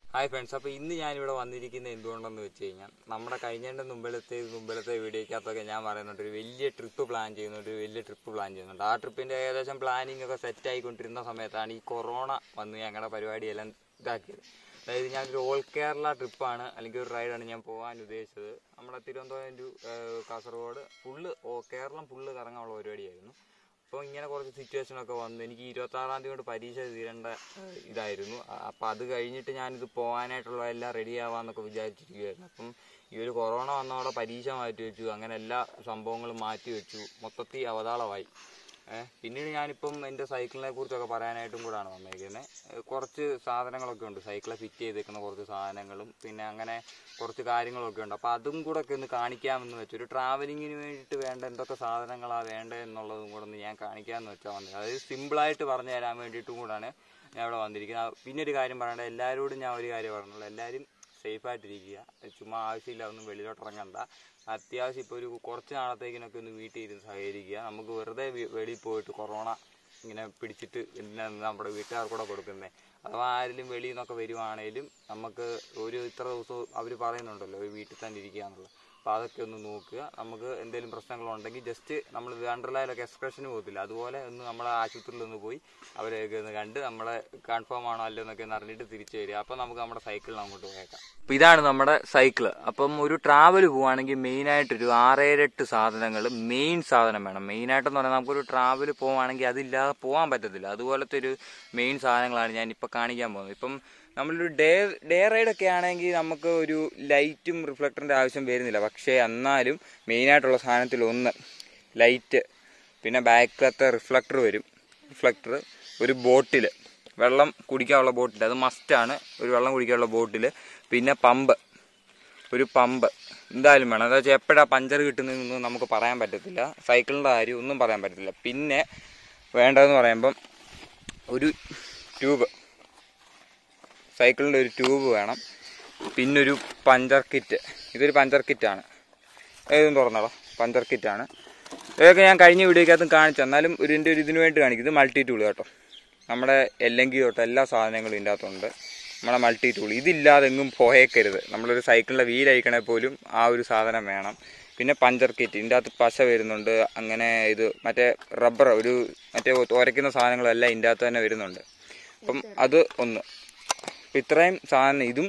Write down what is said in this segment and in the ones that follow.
hi friends അപ്പോൾ ഇന്ന് ഞാനിവിടെ വന്നിരിക്കുന്നത് എന്തുകൊണ്ടെന്ന് വെച്ച് കഴിഞ്ഞാൽ നമ്മുടെ കഴിഞ്ഞതിൻ്റെ മുമ്പിലത്തെ മുമ്പിലത്തെ വീഡിയോക്കകത്തൊക്കെ ഞാൻ പറയുന്നുണ്ട് ഒരു വലിയ ട്രിപ്പ് പ്ലാൻ ചെയ്യുന്നുണ്ട് ഒരു വലിയ ട്രിപ്പ് പ്ലാൻ ചെയ്യുന്നുണ്ട് ആ ട്രിപ്പിൻ്റെ ഏകദേശം പ്ലാനിങ് ഒക്കെ സെറ്റ് ആയിക്കൊണ്ടിരുന്ന സമയത്താണ് ഈ കൊറോണ വന്ന് ഞങ്ങളുടെ പരിപാടിയെല്ലാം ഇതാക്കിയത് അതായത് ഞാനൊരു ഓൾ കേരള ട്രിപ്പാണ് അല്ലെങ്കിൽ ഒരു റൈഡാണ് ഞാൻ പോകാൻ ഉദ്ദേശിച്ചത് നമ്മുടെ തിരുവനന്തപുരം ടു ഏഹ്, കാസർഗോഡ് ഫുള്ള് ഓ കേരളം ഫുള്ള് കറങ്ങാനുള്ള പരിപാടിയായിരുന്നു അപ്പോൾ ഇങ്ങനെ കുറച്ച് സിറ്റുവേഷനൊക്കെ വന്നു എനിക്ക് ഇരുപത്താറാം തീയതി കൊണ്ട് പരീക്ഷ തീരേണ്ട ഏഹ്, ഇതായിരുന്നു അ- അപ്പോൾ അത് കഴിഞ്ഞിട്ട് ഞാനിത് പോകാനായിട്ടുള്ള എല്ലാം റെഡി ആവാന്നൊക്കെ വിചാരിച്ചിരിക്കുകയായിരുന്നു അപ്പം ഈ ഒരു കൊറോണ വന്നതോടെ പരീക്ഷ മാറ്റി വെച്ചു അങ്ങനെ എല്ലാ സംഭവങ്ങളും മാറ്റി വെച്ചു മൊത്തത്തിൽ അവതാളമായി ഏഹ് പിന്നീട് ഞാനിപ്പം എൻ്റെ സൈക്കിളിനെ കുറിച്ചൊക്കെ പറയാനായിട്ടും കൂടാണ് വന്നേക്കുന്നത് ഏഹ് കുറച്ച് സാധനങ്ങളൊക്കെ ഉണ്ട് സൈക്കിളെ ഫിറ്റ് ചെയ്തേക്കുന്ന കുറച്ച് സാധനങ്ങളും പിന്നെ അങ്ങനെ കുറച്ച് കാര്യങ്ങളൊക്കെ ഉണ്ട് അപ്പോൾ അതും കൂടെ ഒക്കെ ഒന്ന് കാണിക്കാമെന്ന് വെച്ചു ഒരു ട്രാവലിങ്ങിന് വേണ്ടിയിട്ട് വേണ്ട എന്തൊക്കെ സാധനങ്ങളാണ് വേണ്ടത് എന്നുള്ളതും കൂടെ ഒന്ന് ഞാൻ കാണിക്കാമെന്ന് വെച്ചാൽ വന്നത് അതായത് സിമ്പിളായിട്ട് പറഞ്ഞു തരാൻ വേണ്ടിയിട്ടും കൂടാണ് ഞാൻ ഇവിടെ വന്നിരിക്കുന്നത് ആ, പിന്നെ ഒരു കാര്യം പറയണ്ട എല്ലാവരോടും ഞാൻ ഒരു കാര്യം പറഞ്ഞുള്ളൂ എല്ലാവരും സേഫായിട്ടിരിക്കുക ചുമ്മാ ആവശ്യമില്ല ഒന്നും വെളിയിലോട്ട് ഇറങ്ങണ്ട അത്യാവശ്യം ഇപ്പോൾ ഒരു കുറച്ച് നാളത്തേക്കിനൊക്കെ ഒന്ന് വീട്ടിൽ ഇരുന്ന് സഹകരിക്കുക നമുക്ക് വെറുതെ വി- വെളിയിൽ പോയിട്ട് കൊറോണ ഇങ്ങനെ പിടിച്ചിട്ട് പിന്നെ നമ്മുടെ വീട്ടുകാർക്കൂടെ കൊടുക്കുന്നത് അഥവാ ആരെങ്കിലും വെളിയിൽ നിന്നൊക്കെ വരുവാണേലും നമുക്ക് ഒരു ഇത്ര ദിവസം അവർ പറയുന്നുണ്ടല്ലോ ഒരു വീട്ടിൽ തന്നെ ഇരിക്കുക എന്നുള്ളത് അപ്പോൾ അതൊക്കെ ഒന്ന് നോക്കുക നമുക്ക് എന്തെങ്കിലും പ്രശ്നങ്ങളുണ്ടെങ്കിൽ ജസ്റ്റ് നമ്മൾ വണ്ടർലായിലൊക്കെ എക്സ്പ്രഷന് പോകത്തില്ല അതുപോലെ ഒന്ന് നമ്മളെ ആശുപത്രിയിൽ ഒന്ന് പോയി അവരെയൊക്കെ ഒന്ന് കണ്ട് നമ്മളെ കൺഫേം ആണോ അല്ലോ എന്നൊക്കെ ഒന്ന് അറിഞ്ഞിട്ട് തിരിച്ചു വരിക അപ്പോൾ നമുക്ക് നമ്മുടെ സൈക്കിളിൽ അങ്ങോട്ട് പോയേക്കാം അപ്പോൾ ഇതാണ് നമ്മുടെ സൈക്കിള് അപ്പം ഒരു ട്രാവൽ പോവുകയാണെങ്കിൽ മെയിനായിട്ടൊരു ആറേഴെട്ട് സാധനങ്ങൾ മെയിൻ സാധനം വേണം മെയിനായിട്ടെന്ന് പറഞ്ഞാൽ നമുക്കൊരു ട്രാവൽ പോവുകയാണെങ്കിൽ അതില്ലാതെ പോകാൻ പറ്റത്തില്ല അതുപോലത്തെ ഒരു മെയിൻ സാധനങ്ങളാണ് ഞാൻ ഇപ്പോൾ കാണിക്കാൻ പോകുന്നത് ഇപ്പം നമ്മളൊരു ഡേ ഡേ റൈഡൊക്കെ ആണെങ്കിൽ നമുക്ക് ഒരു ലൈറ്റും റിഫ്ലക്ടറിൻ്റെ ആവശ്യം വരുന്നില്ല പക്ഷേ എന്നാലും മെയിനായിട്ടുള്ള സാധനത്തിൽ ഒന്ന് ലൈറ്റ് പിന്നെ ബാക്കിലത്തെ റിഫ്ലക്ടർ വരും റിഫ്ലക്ടർ ഒരു ബോട്ടിൽ വെള്ളം കുടിക്കാനുള്ള ബോട്ടിൽ അത് മസ്റ്റാണ് ഒരു വെള്ളം കുടിക്കാനുള്ള ബോട്ടിൽ പിന്നെ പമ്പ് ഒരു പമ്പ് എന്തായാലും വേണം എന്താ വെച്ചാൽ എപ്പോഴാണ് പഞ്ചർ കിട്ടുന്നതെന്നൊന്നും നമുക്ക് പറയാൻ പറ്റത്തില്ല സൈക്കിളിൻ്റെ കാര്യം ഒന്നും പറയാൻ പറ്റത്തില്ല പിന്നെ വേണ്ടതെന്ന് പറയുമ്പം ഒരു ട്യൂബ് സൈക്കിളിൻ്റെ ഒരു ട്യൂബ് വേണം പിന്നൊരു പഞ്ചർ കിറ്റ് ഇതൊരു പഞ്ചർ കിറ്റാണ് ഏതും തുറന്നോളാം പഞ്ചർ കിറ്റാണ് ഇതൊക്കെ ഞാൻ കഴിഞ്ഞ വീഡിയോക്കകത്തും കാണിച്ചു എന്നാലും ഒരു ഇതിൻ്റെ ഒരു ഇതിന് വേണ്ടി കാണിക്കും ഇത് മൾട്ടി ടൂൾ കേട്ടോ നമ്മുടെ എല്ലെങ്കിൽ തൊട്ട് എല്ലാ സാധനങ്ങളും ഇതിൻ്റെ അകത്തുണ്ട് നമ്മുടെ മൾട്ടി ടൂൾ ഇതില്ലാതെ എങ്ങും പോയേക്കരുത് നമ്മളൊരു സൈക്കിളിൻ്റെ വീൽ അയക്കണേ പോലും ആ ഒരു സാധനം വേണം പിന്നെ പഞ്ചർ കിറ്റ് ഇതിൻ്റെ അകത്ത് പശ വരുന്നുണ്ട് അങ്ങനെ ഇത് മറ്റേ റബ്ബർ ഒരു മറ്റേ ഉരയ്ക്കുന്ന സാധനങ്ങളെല്ലാം ഇതിൻ്റെ അകത്ത് തന്നെ വരുന്നുണ്ട് അപ്പം അത് ഒന്ന് അപ്പം ഇത്രയും സാധനം ഇതും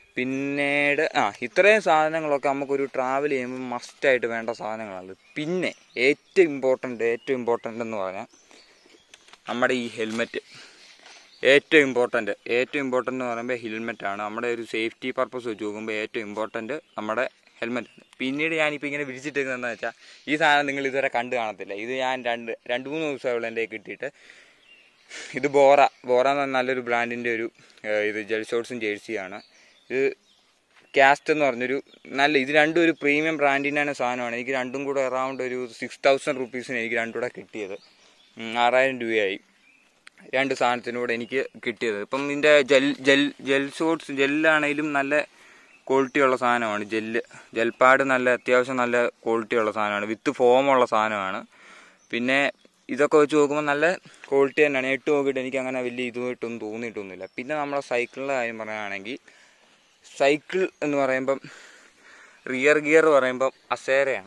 പിന്നീട് ആ ഇത്രയും സാധനങ്ങളൊക്കെ നമുക്കൊരു ട്രാവൽ ചെയ്യുമ്പോൾ മസ്റ്റായിട്ട് വേണ്ട സാധനങ്ങളാണ് പിന്നെ ഏറ്റവും ഇമ്പോർട്ടൻ്റ് ഏറ്റവും ഇമ്പോർട്ടൻ്റ് എന്ന് പറഞ്ഞാൽ നമ്മുടെ ഈ ഹെൽമെറ്റ് ഏറ്റവും ഇമ്പോർട്ടൻ്റ് ഏറ്റവും ഇമ്പോർട്ടൻ്റ് എന്ന് പറയുമ്പോൾ ഹെൽമെറ്റാണ് നമ്മുടെ ഒരു സേഫ്റ്റി പർപ്പസ് വെച്ച് നോക്കുമ്പോൾ ഏറ്റവും ഇമ്പോർട്ടൻ്റ് നമ്മുടെ ഹെൽമെറ്റ് പിന്നീട് ഞാനിപ്പോൾ ഇങ്ങനെ വിരിച്ചിട്ടേക്കുന്നതെന്ന് വെച്ചാൽ ഈ സാധനം നിങ്ങൾ ഇതുവരെ കണ്ടു കാണത്തില്ല ഇത് ഞാൻ രണ്ട് രണ്ട് മൂന്ന് ദിവസമായുള്ള എൻ്റെ കിട്ടിയിട്ട് ഇത് ബോറ ബോറ എന്ന് പറഞ്ഞാൽ നല്ലൊരു ബ്രാൻഡിൻ്റെ ഒരു ഏഹ്, ഇത് ജെൽ ഷോട്ട്സും ജേഴ്സിയാണ് ഇത് കാസ്റ്റ് എന്ന് പറഞ്ഞൊരു നല്ല ഇത് രണ്ടും ഒരു പ്രീമിയം ബ്രാൻഡിൻ്റെ സാധനമാണ് എനിക്ക് രണ്ടും കൂടെ അറൗണ്ട് ഒരു സിക്സ് തൗസൻഡ് റുപ്പീസിന് എനിക്ക് രണ്ടും കൂടെ കിട്ടിയത് ഉം, ആറായിരം രൂപയായി രണ്ട് സാധനത്തിനൂടെ എനിക്ക് കിട്ടിയത് ഇപ്പം ഇതിൻ്റെ ജെൽ ജെൽ ജെൽ ഷോട്ട്സ് ജെല്ലാണേലും നല്ല ക്വാളിറ്റി ഉള്ള സാധനമാണ് ജെല്ല് ജെൽപാഡ് നല്ല അത്യാവശ്യം നല്ല ക്വാളിറ്റി ഉള്ള സാധനമാണ് വിത്ത് ഫോമുള്ള സാധനമാണ് പിന്നെ ഇതൊക്കെ വെച്ച് നോക്കുമ്പോൾ നല്ല ക്വാളിറ്റി തന്നെയാണ് ഇട്ട് നോക്കിയിട്ട് എനിക്ക് അങ്ങനെ വലിയ ഇതുമായിട്ടൊന്നും തോന്നിയിട്ടൊന്നുമില്ല പിന്നെ നമ്മുടെ സൈക്കിളിൻ്റെ കാര്യം പറയുകയാണെങ്കിൽ സൈക്കിൾ എന്ന് പറയുമ്പം റിയർ ഗിയർ പറയുമ്പം അസേരയാണ്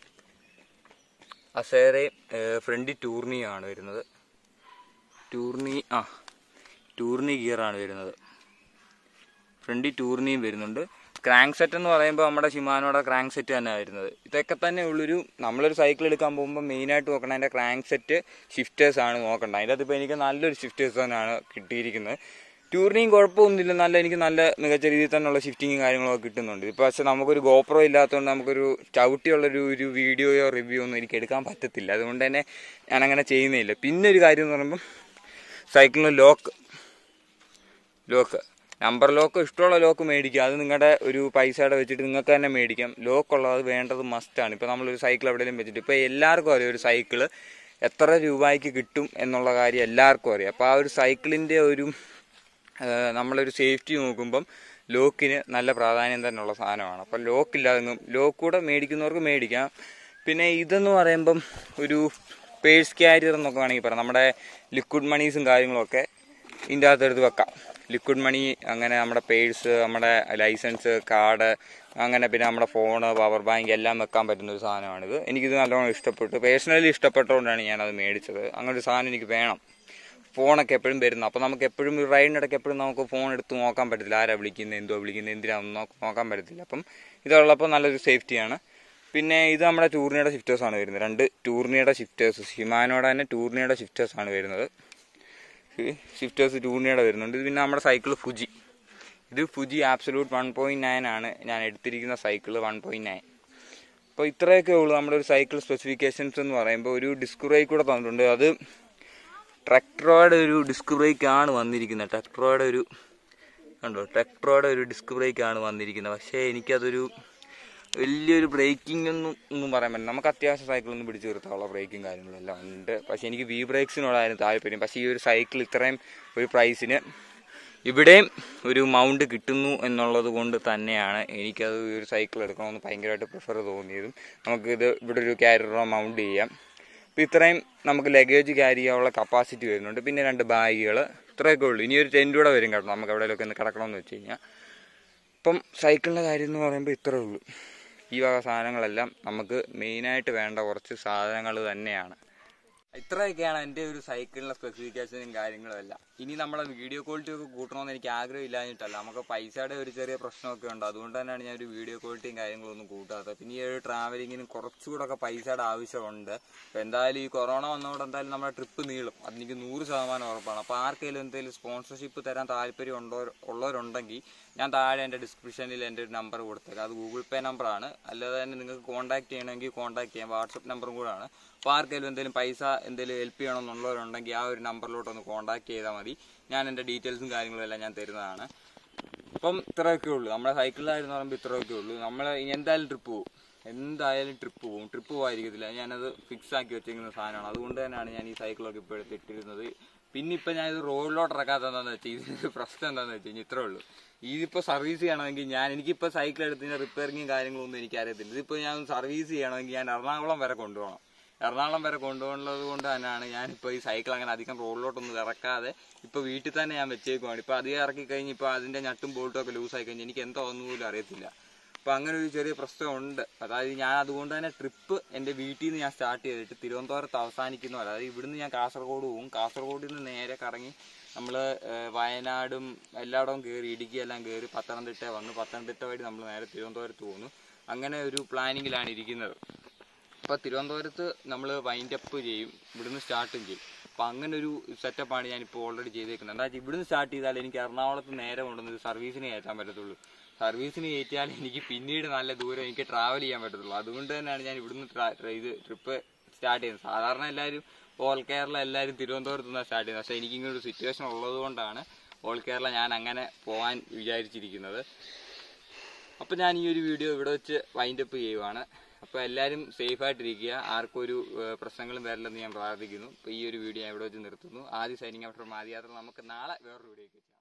അസേരയും ഫ്രണ്ട് ടൂർണിയാണ് വരുന്നത് ടൂർണി ആ ടൂർണി ഗിയറാണ് വരുന്നത് ഫ്രണ്ടിൽ ടൂർണിയും വരുന്നുണ്ട് ക്രാങ്ക് സെറ്റ് എന്ന് പറയുമ്പോൾ നമ്മുടെ ഷിമാനോടെ ക്രാങ്ക് സെറ്റ് തന്നെ വരുന്നത് ഇതൊക്കെ തന്നെ ഉള്ളൊരു നമ്മളൊരു സൈക്കിൾ എടുക്കാൻ പോകുമ്പോൾ മെയിനായിട്ട് നോക്കണം അതിൻ്റെ ക്രാങ്ക് സെറ്റ് ഷിഫ്റ്റേഴ്സ് ആണ് നോക്കേണ്ടത് അതിൻ്റെ അകത്ത് ഇപ്പോൾ എനിക്ക് നല്ലൊരു ഷിഫ്റ്റേഴ്സ് തന്നെയാണ് കിട്ടിയിരിക്കുന്നത് ടൂർണിയും കുഴപ്പമൊന്നുമില്ല നല്ല എനിക്ക് നല്ല മികച്ച രീതിയിൽ തന്നെയുള്ള ഷിഫ്റ്റിങ്ങും കാര്യങ്ങളൊക്കെ കിട്ടുന്നുണ്ട് ഇപ്പോൾ പക്ഷേ നമുക്കൊരു ഗോപ്രോ ഇല്ലാത്തതുകൊണ്ട് നമുക്കൊരു ചവിട്ടിയുള്ളൊരു ഒരു വീഡിയോയോ റിവ്യൂ ഒന്നും എനിക്ക് എടുക്കാൻ പറ്റത്തില്ല അതുകൊണ്ട് തന്നെ ഞാനങ്ങനെ ചെയ്യുന്നില്ല പിന്നെ ഒരു കാര്യം എന്ന് പറയുമ്പം സൈക്കിളിന് ലോക്ക് ലോക്ക് നമ്പർ ലോക്ക് ഇഷ്ടമുള്ള ലോക്ക് മേടിക്കുക അത് നിങ്ങളുടെ ഒരു പൈസയുടെ വെച്ചിട്ട് നിങ്ങൾക്ക് തന്നെ മേടിക്കാം ലോക്ക് ഉള്ളത് അത് വേണ്ടത് മസ്റ്റാണ് ഇപ്പോൾ നമ്മളൊരു സൈക്കിൾ എവിടെയെങ്കിലും വെച്ചിട്ട് ഇപ്പോൾ എല്ലാവർക്കും അറിയാം ഒരു സൈക്കിള് എത്ര രൂപയ്ക്ക് കിട്ടും എന്നുള്ള കാര്യം എല്ലാവർക്കും അറിയാം അപ്പോൾ ആ ഒരു സൈക്കിളിൻ്റെ ഒരു ആ, നമ്മളൊരു സേഫ്റ്റി നോക്കുമ്പം ലോക്കിന് നല്ല പ്രാധാന്യം തന്നെയുള്ള സാധനമാണ് അപ്പോൾ ലോക്കില്ലാതെ ലോക്ക് കൂടെ മേടിക്കുന്നവർക്ക് മേടിക്കാം പിന്നെ ഇതെന്ന് പറയുമ്പം ഒരു പേഴ്സ് ക്യാരിയർ എന്നൊക്കെ വേണമെങ്കിൽ പറയാം നമ്മുടെ ലിക്വിഡ് മണീസും കാര്യങ്ങളൊക്കെ ഇതിൻ്റെ അകത്ത് എടുത്ത് വെക്കാം ലിക്വിഡ് മണി അങ്ങനെ നമ്മുടെ പേഴ്സ് നമ്മുടെ ലൈസൻസ് കാർഡ് അങ്ങനെ പിന്നെ നമ്മുടെ ഫോണ് പവർ ബാങ്ക് എല്ലാം വെക്കാൻ പറ്റുന്ന ഒരു സാധനമാണിത് എനിക്കിത് നല്ലോണം ഇഷ്ടപ്പെട്ടു പേഴ്സണലി ഇഷ്ടപ്പെട്ടതുകൊണ്ടാണ് ഞാനത് മേടിച്ചത് അങ്ങനെ ഒരു സാധനം എനിക്ക് വേണം ഫോണൊക്കെ എപ്പോഴും വരുന്നു അപ്പോൾ നമുക്ക് എപ്പോഴും റൈഡിനിടയ്ക്ക് എപ്പോഴും നമുക്ക് ഫോൺ എടുത്ത് നോക്കാൻ പറ്റത്തില്ല ആരാ വിളിക്കുന്നത് എന്തോ വിളിക്കുന്നത് എന്തിനാണെന്ന് നോക്ക- നോക്കാൻ പറ്റത്തില്ല അപ്പം ഇതുള്ളപ്പോൾ നല്ലൊരു സേഫ്റ്റിയാണ് പിന്നെ ഇത് നമ്മുടെ ടൂർണിയുടെ ഷിഫ്റ്റേഴ്സ് ആണ് വരുന്നത് രണ്ട് ടൂർണിയുടെ ഷിഫ്റ്റേഴ്സ് ഷിമാനോടെ തന്നെ ടൂർണിയുടെ ഷിഫ്റ്റേഴ്സ് ആണ് വരുന്നത് ഷിഫ്റ്റേഴ്സ് ടൂർണിയുടെ വരുന്നുണ്ട് ഇത് പിന്നെ നമ്മുടെ സൈക്കിൾ ഫുജി ഇത് Fuji absolute one point nine ആണ് ഞാൻ എടുത്തിരിക്കുന്ന സൈക്കിൾ വൺ പോയിൻറ്റ് നയൻ അപ്പോൾ ഇത്രയൊക്കെ ഉള്ളൂ നമ്മുടെ ഒരു സൈക്കിൾ സ്പെസിഫിക്കേഷൻസ് എന്ന് പറയുമ്പോൾ ഒരു ഡിസ്ക് ബ്രേക്ക് കൂടെ തന്നിട്ടുണ്ട് അത് ട്രക്ടറോയുടെ ഒരു ഡിസ്ക് ബ്രേക്ക് ആണ് വന്നിരിക്കുന്നത് ട്രക്ടറോയുടെ ഒരു കണ്ടോ ട്രക്ടറോയുടെ ഒരു ഡിസ്ക് ബ്രേക്ക് ആണ് വന്നിരിക്കുന്നത് പക്ഷേ എനിക്കതൊരു വലിയൊരു ബ്രേക്കിംഗ് ഒന്നും ഒന്നും പറയാൻ പറ്റില്ല നമുക്ക് അത്യാവശ്യം സൈക്കിളൊന്നും പിടിച്ചു നിർത്താനുള്ള ബ്രേക്കും കാര്യങ്ങളും എല്ലാം ഉണ്ട് പക്ഷേ എനിക്ക് വി ബ്രേക്സിനോടായിരുന്നു താല്പര്യം പക്ഷേ ഈ ഒരു സൈക്കിൾ ഇത്രയും ഒരു പ്രൈസിന് ഇവിടെയും ഒരു മൗണ്ട് കിട്ടുന്നു എന്നുള്ളത് കൊണ്ട് തന്നെയാണ് എനിക്കത് ഈ ഒരു സൈക്കിൾ എടുക്കണമെന്ന് ഭയങ്കരമായിട്ട് പ്രിഫർ തോന്നിയതും നമുക്കിത് ഇവിടെ ഒരു ക്യാരിയറോ മൗണ്ട് ചെയ്യാം അപ്പോൾ ഇത്രയും നമുക്ക് ലഗേജ് ക്യാരി ചെയ്യാനുള്ള കപ്പാസിറ്റി വരുന്നുണ്ട് പിന്നെ രണ്ട് ബാഗുകൾ ഇത്രയൊക്കെ ഉള്ളൂ ഇനി ഒരു ടെൻറ്റ് കൂടെ വരും കേട്ടോ നമുക്ക് എവിടെയെങ്കിലുമൊക്കെ ഒന്ന് കിടക്കണമെന്ന് വെച്ച് കഴിഞ്ഞാൽ ഇപ്പം സൈക്കിളിൻ്റെ കാര്യം എന്ന് പറയുമ്പോൾ ഇത്രേ ഉള്ളൂ ഈ വക സാധനങ്ങളെല്ലാം നമുക്ക് മെയിനായിട്ട് വേണ്ട കുറച്ച് സാധനങ്ങൾ തന്നെയാണ് ഇത്രയൊക്കെയാണ് എൻ്റെ ഒരു സൈക്കിളിൻ്റെ സ്പെസിഫിക്കേഷനും കാര്യങ്ങളും എല്ലാം ഇനി നമ്മളെ വീഡിയോ ക്വാളിറ്റി ഒക്കെ കൂട്ടണമെന്ന് എനിക്ക് ആഗ്രഹമില്ലാഞ്ഞിട്ടല്ല നമുക്ക് പൈസയുടെ ഒരു ചെറിയ പ്രശ്നമൊക്കെ ഉണ്ട് അതുകൊണ്ട് തന്നെയാണ് ഞാൻ ഒരു വീഡിയോ ക്വാളിറ്റിയും കാര്യങ്ങളൊന്നും കൂട്ടാത്തത് പിന്നെ ഈ ഒരു ട്രാവലിങ്ങിന് കുറച്ചുകൂടെ ഒക്കെ പൈസയുടെ ആവശ്യമുണ്ട് അപ്പോൾ എന്തായാലും ഈ കൊറോണ വന്നതുകൊണ്ട് എന്തായാലും നമ്മുടെ ട്രിപ്പ് നീളും അതെനിക്ക് നൂറ് ശതമാനം ഉറപ്പാണ് അപ്പോൾ ആർക്കെങ്കിലും എന്തെങ്കിലും സ്പോൺസർഷിപ്പ് തരാൻ താല്പര്യം ഉണ്ടോ ഉള്ളവരുണ്ടെങ്കിൽ ഞാൻ താഴെ എൻ്റെ ഡിസ്ക്രിപ്ഷനിൽ എൻ്റെ ഒരു നമ്പർ കൊടുത്തേക്കാം അത് ഗൂഗിൾ പേ നമ്പറാണ് അല്ലാതെ തന്നെ നിങ്ങൾക്ക് കോൺടാക്ട് ചെയ്യണമെങ്കിൽ കോൺടാക്ട് ചെയ്യാം വാട്സപ്പ് നമ്പറും കൂടാണ് അപ്പോൾ ആർക്കെങ്കിലും എന്തെങ്കിലും പൈസ എന്തെങ്കിലും ഹെൽപ്പ് ചെയ്യണമെന്നുള്ളവരുണ്ടെങ്കിൽ ആ ഒരു നമ്പറിലോട്ടൊന്ന് കോൺടാക്ട് ചെയ്താൽ മതി ഞാൻ എൻ്റെ ഡീറ്റെയിൽസും കാര്യങ്ങളും എല്ലാം ഞാൻ തരുന്നതാണ് അപ്പം ഇത്രയൊക്കെ ഉള്ളൂ നമ്മുടെ സൈക്കിളിലായിരുന്നു പറയുമ്പോൾ ഇത്രയൊക്കെ ഉള്ളൂ നമ്മൾ ഇനി എന്തായാലും ട്രിപ്പ് പോകും എന്തായാലും ട്രിപ്പ് പോകും ട്രിപ്പ് പോകാതിരിക്കത്തില്ല ഞാനത് ഫിക്സ് ആക്കി വെച്ചിരിക്കുന്ന സാധനമാണ് അതുകൊണ്ട് തന്നെയാണ് ഞാൻ ഈ സൈക്കിളൊക്കെ ഇപ്പോൾ എടുത്തിട്ടിരുന്നത് പിന്നെ ഇപ്പം ഞാൻ ഇത് റോഡിലോട്ട് ഇറക്കാത്ത എന്താണെന്ന് വെച്ചാൽ ഇതിന് പ്രശ്നം എന്താണെന്ന് വെച്ച് കഴിഞ്ഞാൽ ഇത്രേ ഉള്ളൂ ഇതിപ്പോൾ സർവീസ് ചെയ്യണമെങ്കിൽ ഞാൻ എനിക്കിപ്പോൾ സൈക്കിൾ എടുത്തതിൻ്റെ റിപ്പയറിങ്ങും കാര്യങ്ങളൊന്നും എനിക്കറിയത്തില്ല ഇതിപ്പോൾ ഞാൻ സർവീസ് ചെയ്യണമെങ്കിൽ ഞാൻ എറണാകുളം വരെ കൊണ്ടുപോകണം എറണാകുളം വരെ കൊണ്ടുപോകുന്നത് കൊണ്ട് തന്നെയാണ് ഞാനിപ്പോൾ ഈ സൈക്കിൾ അങ്ങനെ അധികം റോഡിലോട്ടൊന്നും ഇറക്കാതെ ഇപ്പോൾ വീട്ടിൽ തന്നെ ഞാൻ വെച്ചേക്കുവാണ് ഇപ്പോൾ അധികം ഇറക്കി കഴിഞ്ഞ് ഇപ്പോൾ അതിൻ്റെ ഞട്ടും ബോൾട്ടും ഒക്കെ ലൂസായി കഴിഞ്ഞ് എനിക്ക് എന്തോ ഒന്നും പോലും അറിയത്തില്ല അപ്പോൾ അങ്ങനെ ഒരു ചെറിയ പ്രശ്നമുണ്ട് അതായത് ഞാൻ അതുകൊണ്ട് തന്നെ ട്രിപ്പ് എൻ്റെ വീട്ടിൽ നിന്ന് ഞാൻ സ്റ്റാർട്ട് ചെയ്തിട്ട് തിരുവനന്തപുരത്ത് അവസാനിക്കുന്ന പോലെ അതായത് ഇവിടുന്ന് ഞാൻ കാസർഗോഡ് പോകും കാസർഗോഡിൽ നിന്ന് നേരെ കറങ്ങി നമ്മൾ വയനാടും എല്ലായിടവും കയറി ഇടുക്കി എല്ലാം കയറി പത്തനംതിട്ട വന്നു പത്തനംതിട്ട വഴി നമ്മൾ നേരെ തിരുവനന്തപുരത്ത് പോകുന്നു അങ്ങനെ ഒരു പ്ലാനിങ്ങിലാണ് ഇരിക്കുന്നത് അപ്പോൾ തിരുവനന്തപുരത്ത് നമ്മൾ വൈൻഡ് അപ്പ് ചെയ്യും ഇവിടുന്ന് സ്റ്റാർട്ടും ചെയ്യും അപ്പോൾ അങ്ങനെ ഒരു സെറ്റപ്പാണ് ഞാനിപ്പോൾ ഓൾറെഡി ചെയ്തേക്കുന്നത് എന്താ വെച്ചാൽ ഇവിടുന്ന് സ്റ്റാർട്ട് ചെയ്താൽ എനിക്ക് എറണാകുളത്ത് നേരെ കൊണ്ടുവന്ന് സർവീസിന് കയറ്റാൻ പറ്റത്തുള്ളൂ സർവീസിന് കയറ്റിയാൽ എനിക്ക് പിന്നീട് നല്ല ദൂരം എനിക്ക് ട്രാവൽ ചെയ്യാൻ പറ്റത്തുള്ളൂ അതുകൊണ്ട് തന്നെയാണ് ഞാൻ ഇവിടുന്ന് ട്രാ- ട്ര- ഇത് ട്രിപ്പ് സ്റ്റാർട്ട് ചെയ്യുന്നത് സാധാരണ എല്ലാവരും ഓൾ കേരള എല്ലാവരും തിരുവനന്തപുരത്ത് നിന്നാണ് സ്റ്റാർട്ട് ചെയ്യുന്നത് പക്ഷേ എനിക്ക് ഇങ്ങനെ ഒരു സിറ്റുവേഷൻ ഉള്ളത് കൊണ്ടാണ് ഓൾ കേരള ഞാൻ അങ്ങനെ പോകാൻ വിചാരിച്ചിരിക്കുന്നത് അപ്പോൾ ഞാൻ ഈ ഒരു വീഡിയോ ഇവിടെ വെച്ച് വൈൻഡ് അപ്പ് ചെയ്യുവാണ് അപ്പോൾ എല്ലാവരും സേഫ് ആയിട്ടിരിക്കുക ആർക്കും ഒരു ഏഹ്, പ്രശ്നങ്ങളും വരില്ലെന്ന് ഞാൻ പ്രാർത്ഥിക്കുന്നു അപ്പോൾ ഈ ഒരു വീഡിയോ ഞാൻ ഇവിടെ വെച്ച് നിർത്തുന്നു ആദ്യ സൈനിങ് ഔട്ട് ഫ്രം ആദ്യ യാത്ര നമുക്ക് നാളെ വേറൊരു വീഡിയോ ചെയ്യാം